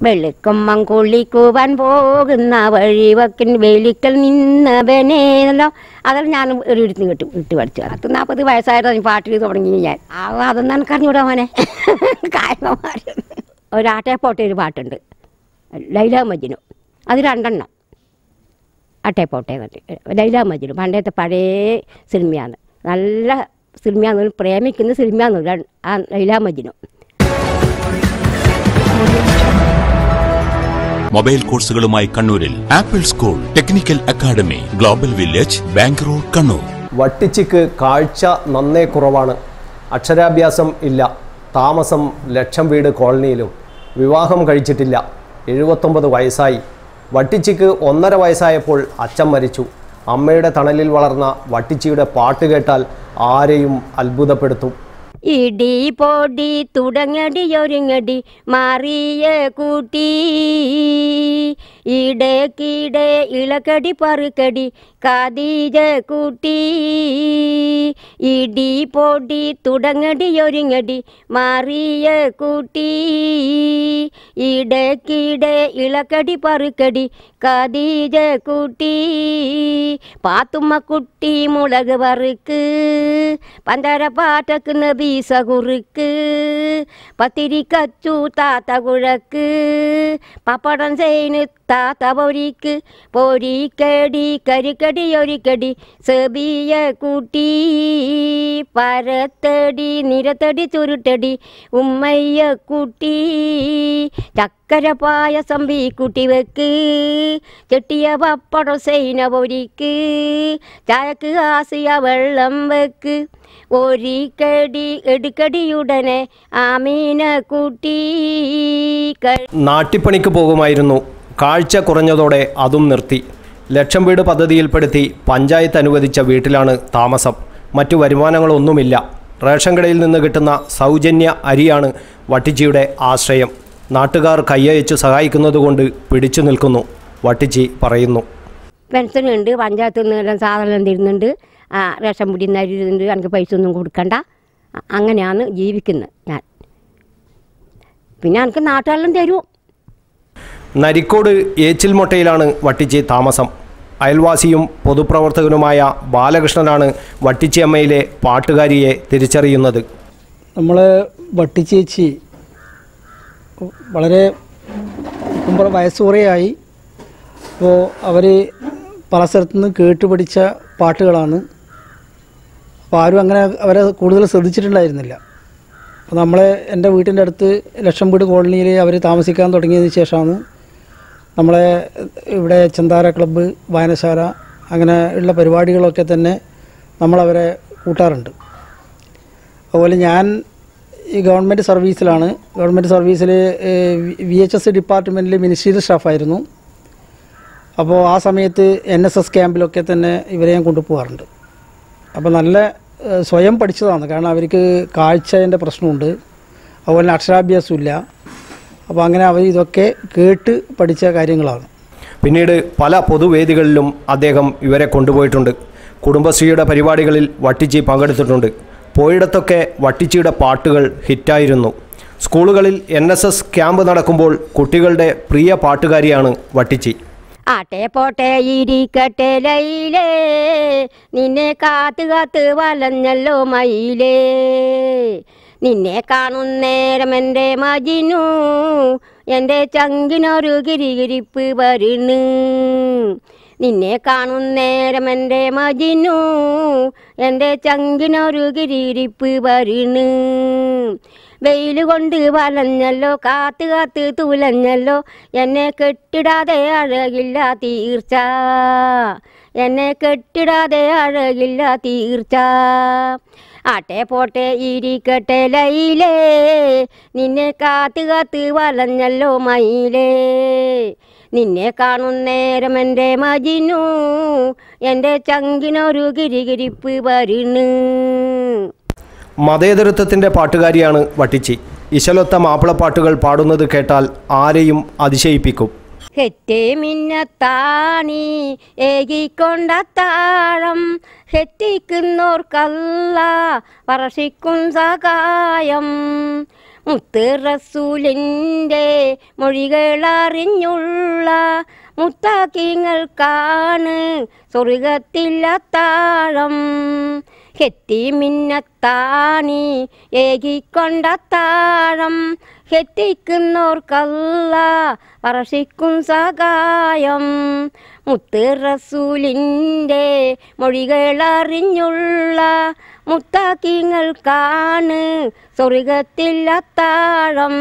വെള്ളിക്കൊമ്മം കൊള്ളിക്കുവാൻ പോകുന്ന വഴിവക്കിൻ വേലിക്കൽ നിന്നവനേനല്ലോ അതെല്ലാം ഞാൻ ഒരു ഇടുത്ത് കിട്ടും ഇട്ട് പഠിച്ചു പത്ത് നാൽപ്പത് വയസ്സായിട്ട് പാട്ടിൽ തുടങ്ങി ഞാൻ ആ അതൊന്നും എനിക്കറിഞ്ഞൂടാ മോനെ കാരണമാർ ഒരാട്ടെ പോട്ടെ ഒരു പാട്ടുണ്ട് ലൈല മജ്നു അത് രണ്ടെണ്ണം അട്ടേ പോട്ടെ ലൈല മജ്നു പണ്ടത്തെ പഴയ സിനിമയാണ് നല്ല സിനിമയാന്ന് പ്രേമിക്കുന്ന സിനിമയാന്ന് ആ ലൈല മജ്നു മൊബൈൽ കോഴ്സുകളുമായി കണ്ണൂരിൽ Apple school technical academy global village bank road Kannur വട്ടിച്ചിക്ക് കാഴ്ച നന്നേ കുറവാണ് അക്ഷരാഭ്യാസം ഇല്ല താമസം ലക്ഷം വീട് കോളനിയിലും വിവാഹം കഴിച്ചിട്ടില്ല എഴുപത്തൊമ്പത് വയസ്സായി വട്ടിച്ചിക്ക് ഒന്നര വയസ്സായപ്പോൾ അച്ഛൻ മരിച്ചു അമ്മയുടെ തണലിൽ വളർന്ന വട്ടിച്ചിയുടെ പാട്ട് കേട്ടാൽ ആരെയും അത്ഭുതപ്പെടുത്തും ഇടി പൊടി തുടങ്ങടി ഒരുങ്ങടി മാറിയ കൂട്ടി ഇടക്കിടെ ഇളക്കടി പറുക്കടി കാതീജ കൂട്ടി ഇടി പൊടി തുടങ്ങടി ഒരുങ്ങടി മാറിയ കൂട്ടി ഇടക്കിടെ ഇളക്കടി പറുക്കടി കാതീജ കൂട്ടി പാത്തുമ്മ കുട്ടി മുളക് വറുക്ക് പഞ്ചാര പാട്ടക്ക് ബീസ കുറുക്ക് പത്തിരി കച്ചു താത്ത കുഴക്ക് പപ്പടം ചെയ്ന് താത്ത പൊരിക്ക് പൊരിക്കടി കരിക്കടി ഒരിക്കടി സെബിയ കൂട്ടി പരത്തടി നിരത്തടി ചുരുട്ടടി ഉമ്മയ്യ കുട്ടി ചക്കര പായസം വീ കുട്ടി വെക്ക് ചെട്ടിയ പപ്പടം സൈന പൊരിക്ക് ചായക്ക് ആസിയ വെള്ളം വെക്ക് ഒരിക്കടി എടുക്കടിയുടനെ ആമീന കുട്ടി ക- നാട്ടിപ്പണിക്ക് പോകുമായിരുന്നു കാഴ്ച കുറഞ്ഞതോടെ അതും നിർത്തി ലക്ഷം വീട് പദ്ധതിയിൽപ്പെടുത്തി പഞ്ചായത്ത് അനുവദിച്ച വീട്ടിലാണ് താമസം മറ്റു വരുമാനങ്ങളൊന്നുമില്ല റേഷൻ കടയിൽ നിന്ന് കിട്ടുന്ന സൗജന്യ അരിയാണ് വട്ടിച്ചിയുടെ ആശ്രയം നാട്ടുകാർ കയ്യയച്ച് സഹായിക്കുന്നതുകൊണ്ട് പിടിച്ചു നിൽക്കുന്നു വട്ടിച്ചി പറയുന്നു പെൻഷനുണ്ട് പഞ്ചായത്തിൽ നിന്ന് എല്ലാം സാധനം തരുന്നുണ്ട് ആ റേഷൻ പിടി തരുന്നുണ്ട് എനിക്ക് പൈസ ഒന്നും കൊടുക്കണ്ട അ- അങ്ങനെയാണ് ജീവിക്കുന്നത് ഞാൻ പിന്നെ എനിക്ക് നാട്ടുകാരെല്ലാം തരും നരിക്കോട് ഏച്ചിൽമൊട്ടയിലാണ് വട്ടിച്ചി താമസം അയൽവാസിയും പൊതുപ്രവർത്തകനുമായ ബാലകൃഷ്ണനാണ് വട്ടിച്ചിയമ്മയിലെ പാട്ടുകാരിയെ തിരിച്ചറിയുന്നത് നമ്മൾ വട്ടിച്ചേച്ചി വളരെ ഇപ്പം വയസ്സ് കുറേയായി അപ്പോൾ അവർ പല സ്ഥലത്തു നിന്ന് കേട്ട് പഠിച്ച പാട്ടുകളാണ് അപ്പോൾ ആരും അങ്ങനെ അവരെ കൂടുതൽ ശ്രദ്ധിച്ചിട്ടുണ്ടായിരുന്നില്ല അപ്പോൾ നമ്മളെ എൻ്റെ വീട്ടിൻ്റെ അടുത്ത് ലക്ഷം വീട് കോളനിയിൽ അവർ താമസിക്കാൻ തുടങ്ങിയതിന് ശേഷമാണ് നമ്മളെ ഇവിടെ ചന്താര ക്ലബ്ബ് വായനശാല അങ്ങനെ ഉള്ള പരിപാടികളൊക്കെ തന്നെ നമ്മളവരെ കൂട്ടാറുണ്ട് അതുപോലെ ഞാൻ ഈ ഗവൺമെൻറ് സർവീസിലാണ് ഗവൺമെൻറ് സർവീസിൽ വി എച്ച് എസ് ഡിപ്പാർട്ട്മെൻറ്റിൽ മിനിസ്ട്രിയൽ സ്റ്റാഫായിരുന്നു അപ്പോൾ ആ സമയത്ത് എൻ എസ് എസ് ക്യാമ്പിലൊക്കെ തന്നെ ഇവരെ ഞാൻ കൊണ്ടുപോകാറുണ്ട് അപ്പോൾ നല്ല ഏഹ്, സ്വയം പഠിച്ചതാണ് കാരണം അവർക്ക് കാഴ്ചേൻ്റെ പ്രശ്നമുണ്ട് അതുപോലെ തന്നെ അക്ഷരാഭ്യാസം ഇല്ല അപ്പോൾ അങ്ങനെ അവർ ഇതൊക്കെ കേട്ട് പഠിച്ച കാര്യങ്ങളാണ് പിന്നീട് പല പൊതുവേദികളിലും അദ്ദേഹം ഇവരെ കൊണ്ടുപോയിട്ടുണ്ട് കുടുംബശ്രീയുടെ പരിപാടികളിൽ വട്ടിച്ചി പങ്കെടുത്തിട്ടുണ്ട് പോയിടത്തൊക്കെ വട്ടിച്ചിയുടെ പാട്ടുകൾ ഹിറ്റായിരുന്നു സ്കൂളുകളിൽ എൻ എസ് എസ് ക്യാമ്പ് നടക്കുമ്പോൾ കുട്ടികളുടെ പ്രിയ പാട്ടുകാരിയാണ് വട്ടിച്ചി ആട്ടെ പോട്ടെ ഇരിക്കട്ടെ ലൈലേ നിന്നെ കാത്ത് കാത്ത് വലഞ്ഞല്ലോ മയിലേ നിന്നെ കാണുന്നേരം എൻ്റെ മജിനു എൻ്റെ ചങ്കിനൊരു ഗിരിഗിരിപ്പ് വരണു നിന്നെ കാണുന്നേരം എൻ്റെ മജിനു എൻ്റെ ചങ്കിനൊരു ഗിരിഗിരിപ്പ് വരണു വെയിൽ കൊണ്ട് വലഞ്ഞല്ലോ കാത്ത് കാത്ത് തുലഞ്ഞല്ലോ എന്നെ കെട്ടിടാതെ അഴകില്ല തീർച്ച എന്നെ കെട്ടിടാതെ അഴകില്ല തീർച്ച ആട്ടെ പോട്ടെ ഇരിക്കട്ടെ ലൈലേ നിന്നെ കാത്ത് കാത്ത് വലഞ്ഞല്ലോ മയിലേ നിന്നെ കാണുന്നേരം എൻ്റെ മജിനു എൻ്റെ ചങ്കിനൊരു ഗിരിഗിരിപ്പ് വരണു മതേതരത്വത്തിൻ്റെ പാട്ടുകാരിയാണ് വട്ടിച്ചി ഇശലൊത്ത മാപ്പിളപ്പാട്ടുകൾ പാടുന്നത് കേട്ടാൽ ആരെയും അതിശയിപ്പിക്കും ഹെറ്റേ മിന്നത്താണി ഏകിക്കൊണ്ട താഴം ഹെറ്റിക്കുന്നോർക്കല്ല പറശിക്കും സഹായം മുത്ത് റസൂലിൻ്റെ മൊഴികളറിഞ്ഞുള്ള മുത്താക്കിങ്ങൾക്കാണ് സ്വർഗത്തിലത്താഴം ഹെത്തി മിന്നത്താണി ഏകിക്കൊണ്ട താഴം ഹെത്തിക്കുന്നോർക്കല്ല പറശിക്കും സഹായം മുത്ത് റസൂലിൻ്റെ മൊഴികളറിഞ്ഞുള്ള മുത്താക്കിങ്ങൾക്കാണ് സ്വർഗത്തിലത്താഴം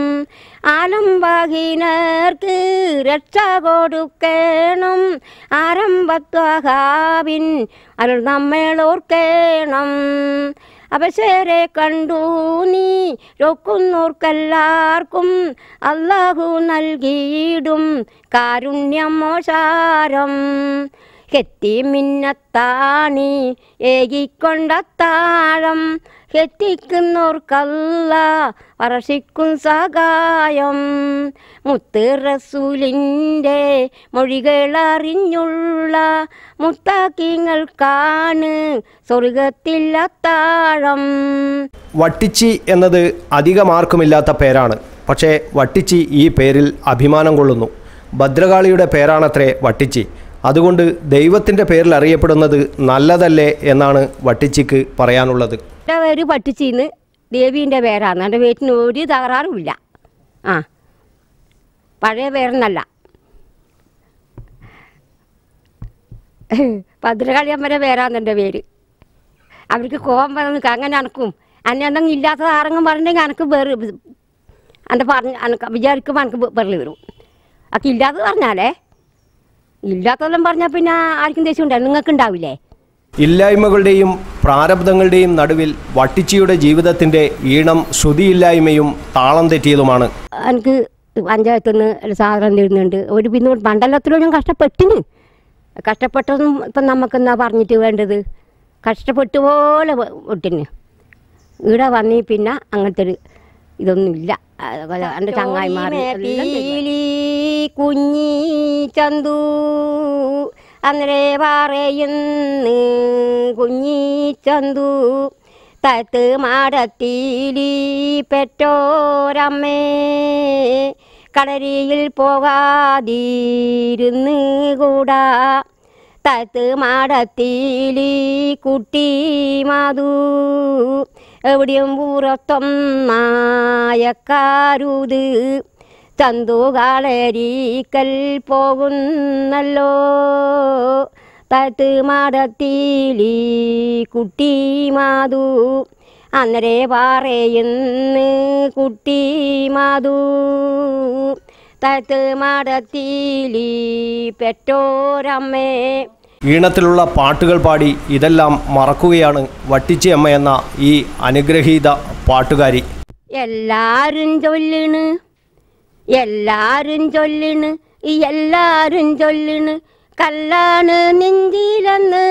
ആലംബാഹിനർക്ക് രക്ഷ കൊടുക്കണം ആരംഭത്വഹാവിൻ അരുൾ നമ്മളോർക്കണം അപശരെ കണ്ടു നീ രൊക്കുന്നോർക്കെല്ലാവർക്കും അള്ളാഹു നൽകിയിടും കാരുണ്യമോശാരം ഹെത്തി മിന്നത്താണി ഏകിക്കൊണ്ട താഴം ഹെത്തിക്കുന്നോർക്കല്ല പറശിക്കും സഹായം മുത്ത് റസൂലിൻ്റെ മൊഴികളറിഞ്ഞുള്ള മുത്താക്കിങ്ങൾക്കാണ് സ്വർഗത്തിലത്താഴം വട്ടിച്ചി എന്നത് അധികമാർക്കുമില്ലാത്ത പേരാണ് പക്ഷേ വട്ടിച്ചി ഈ പേരിൽ അഭിമാനം കൊള്ളുന്നു ഭദ്രകാളിയുടെ പേരാണത്രേ വട്ടിച്ചി അതുകൊണ്ട് ദൈവത്തിൻ്റെ പേരിൽ അറിയപ്പെടുന്നത് നല്ലതല്ലേ എന്നാണ് വട്ടിച്ചിക്ക് പറയാനുള്ളത് എൻ്റെ പേര് പട്ടിച്ചിന്ന് ദേവീൻ്റെ പേരാണ് എൻ്റെ വീട്ടിന് ഒരു തകരാറുമില്ല ആ പഴയ പേരൊന്നല്ല ഭദ്രകാളിയമ്മയുടെ പേരാണ് എൻ്റെ പേര് അവർക്ക് കോപം പറഞ്ഞു അങ്ങനെ അനക്കും അന്നെ എന്തെങ്കിലും ഇല്ലാത്തത് ആരെങ്കിലും പറഞ്ഞെങ്കിൽ അനക്ക് വേറെ എൻ്റെ പറഞ്ഞ അനക്ക് വിചാരിക്കുമ്പോൾ അനക്ക് വെറല് വരും അതൊക്കെ ഇല്ലാത്തത് പറഞ്ഞാലേ ഇല്ലാത്തതെല്ലാം പറഞ്ഞാൽ പിന്നെ ആർക്കും ദേഷ്യം ഉണ്ടാവും നിങ്ങൾക്ക് ഉണ്ടാവില്ലേ ഇല്ലായ്മകളുടെയും പ്രാരബ്ധങ്ങളുടെയും നടുവിൽ വട്ടിച്ചിയുടെ ജീവിതത്തിൻ്റെ ഈണം ശ്രുതിയില്ലായ്മയും താളം തെറ്റിയതുമാണ് എനിക്ക് പഞ്ചായത്തിൽ നിന്ന് സാധനം തരുന്നുണ്ട് ഒരു പിന്നെ മണ്ഡലത്തിലും ഞാൻ കഷ്ടപ്പെട്ടിന് കഷ്ടപ്പെട്ടതും ഇപ്പം നമുക്കെന്നാ പറഞ്ഞിട്ട് വേണ്ടത് കഷ്ടപ്പെട്ടു പോലെ വിട്ടിന് ഇവിടെ വന്നി പിന്നെ അങ്ങനത്തെ ഒരു ഇതൊന്നുമില്ല അതുപോലെ എൻ്റെ ചങ്ങായിമാർ കുഞ്ഞി ചന്തു അന്നേരെ പറയുന്നു കുഞ്ഞി ചന്തു തത്ത് മാടത്തീലി പെറ്റോരമ്മേ കളരിയിൽ പോകാതിരുന്ന് കൂടാ തത്ത് മാടത്തീലി കുട്ടി മാതു എവിടെയും പുറത്തൊന്നായക്കാരുത് ചന്തുകളരീക്കൽ പോകുന്നല്ലോ തത്ത് മാടത്തീലി കുട്ടി മാതു അന്നരെ പറയുന്ന് കുട്ടി മാതു തത്ത് മാടത്തീലി പെറ്റോരമ്മേ ഈണത്തിലുള്ള പാട്ടുകൾ പാടി ഇതെല്ലാം മറക്കുകയാണ് വട്ടിച്ചി അമ്മ എന്ന ഈ അനുഗ്രഹീത പാട്ടുകാരി എല്ലാരും ചൊല്ലണ് എല്ലാരും ചൊല്ലണ് ഈ എല്ലാരും ചൊല്ലണ് കല്ലാണ് നെഞ്ചിലെന്ന്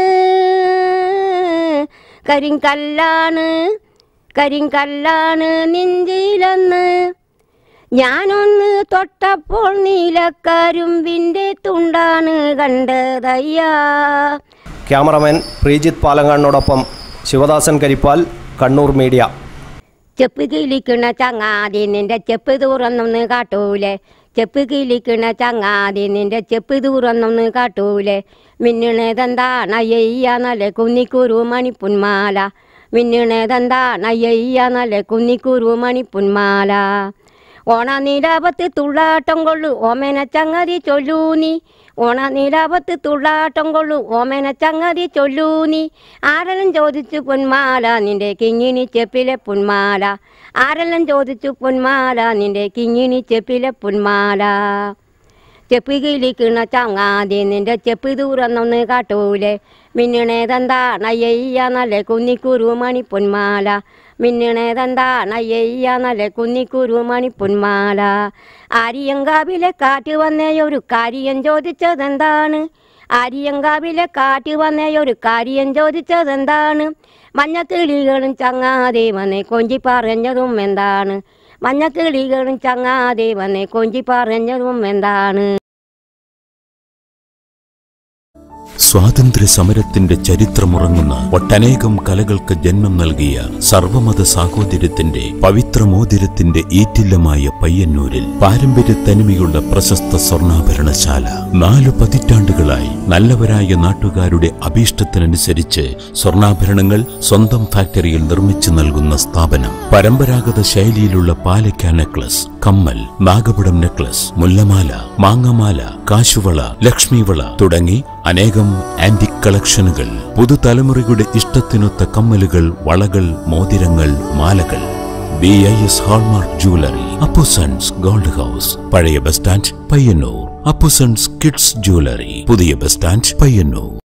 കരിങ്കല്ലാണ് കരിങ്കല്ലാണ് നെഞ്ചിലെന്ന് ഞാനൊന്ന് തൊട്ടപ്പോൾ നീലക്കരുമ്പിൻ്റെ തുണ്ടാണ് കണ്ടതയ്യാ ക്യാമറമാൻ പ്രീജിത്ത് പാലങ്ങാടിനോടൊപ്പം ശിവദാസൻ കരിപ്പാൽ കണ്ണൂർ മീഡിയ ചെപ്പ് കിളിക്കണ ചങ്ങാതി നിന്റെ ചെപ്പ് തുറന്നൊന്ന് കാട്ടൂലേ ചെപ്പ് കിളിക്കണ ചങ്ങാതി നിന്റെ ചെപ്പ് തുറന്നൊന്ന് കാട്ടൂലേ മിന്നണേതെന്താണയ്യ നല്ല കുന്നിക്കുരു മണിപ്പുന്മാല മിന്നണേതെന്താണയ്യ നല്ല കുന്നിക്കുരു മണിപ്പുന്മാല ഓണ നിലാപത്ത് തുള്ളാട്ടം കൊള്ളു ഓമന ചങ്ങതി ചൊല്ലൂ നീ ഓണ നിലാപത്ത് തുള്ളാട്ടം കൊള്ളു ഓമന ചങ്ങതി ചൊല്ലൂ നീ ആരെല്ലാം ചോദിച്ചു പൊന്മാല നിന്റെ കിങ്ങിണി ചെപ്പിലെ പൊന്മാല ആരെല്ലാം ചോദിച്ചു പൊന്മാല നിന്റെ കിങ്ങിണി ചെപ്പിലെ പൊന്മാല ചെപ്പ് കിളിക്കണ ചങ്ങാതി നിന്റെ ചെപ്പ് തുറന്നൊന്ന് കാട്ടൂലേ മിന്നണേതെന്താണയ്യ നല്ല കുന്നിക്കുരു മണി പൊന്മാല മിന്നണേതെന്താണയ്യ നല്ല കുന്നിക്കുരു മണി പൊന്മാല ആര്യങ്കാവിലെ കാറ്റ് വന്നയൊരു കാര്യം ചോദിച്ചതെന്താണ് ആര്യങ്കാവിലെ കാറ്റ് വന്നയൊരു കാര്യം ചോദിച്ചതെന്താണ് മഞ്ഞക്കിളികളും ചങ്ങാതെ വന്നേ കൊഞ്ചി പറഞ്ഞതും എന്താണ് മഞ്ഞക്കിളികളും ചങ്ങാതെ വന്നേ കൊഞ്ചി പറഞ്ഞതും എന്താണ് സ്വാതന്ത്ര്യ സമരത്തിന്റെ ചരിത്രമുറങ്ങുന്ന ഒട്ടനേകം കലകൾക്ക് ജന്മം നൽകിയ സർവമത സാഹോദര്യത്തിന്റെ പവിത്രമോതിരത്തിന്റെ ഈറ്റില്ലമായ പയ്യന്നൂരിൽ പാരമ്പര്യ തനിമയുള്ള പ്രശസ്ത സ്വർണ്ണാഭരണശാല നാലു പതിറ്റാണ്ടുകളായി നല്ലവരായ നാട്ടുകാരുടെ അഭീഷ്ടത്തിനനുസരിച്ച് സ്വർണ്ണാഭരണങ്ങൾ സ്വന്തം ഫാക്ടറിയിൽ നിർമ്മിച്ചു നൽകുന്ന സ്ഥാപനം പരമ്പരാഗത ശൈലിയിലുള്ള പാലക്ക നെക്ലസ് കമ്മൽ നാഗപടം നെക്ലസ് മുല്ലമാല മാങ്ങമാല കാശുവള ലക്ഷ്മിവള തുടങ്ങി അനേകം ആന്റിക് കളക്ഷനുകൾ പുതുതലമുറയുടെ ഇഷ്ടത്തിനൊത്ത കമ്മലുകൾ വളകൾ മോതിരങ്ങൾ മാലകൾ B I S hallmark jewellery Appusons gold house പഴയ bus stand Payyanur Appusons kids jewellery പുതിയ ബസ് സ്റ്റാൻഡ് പയ്യന്നൂർ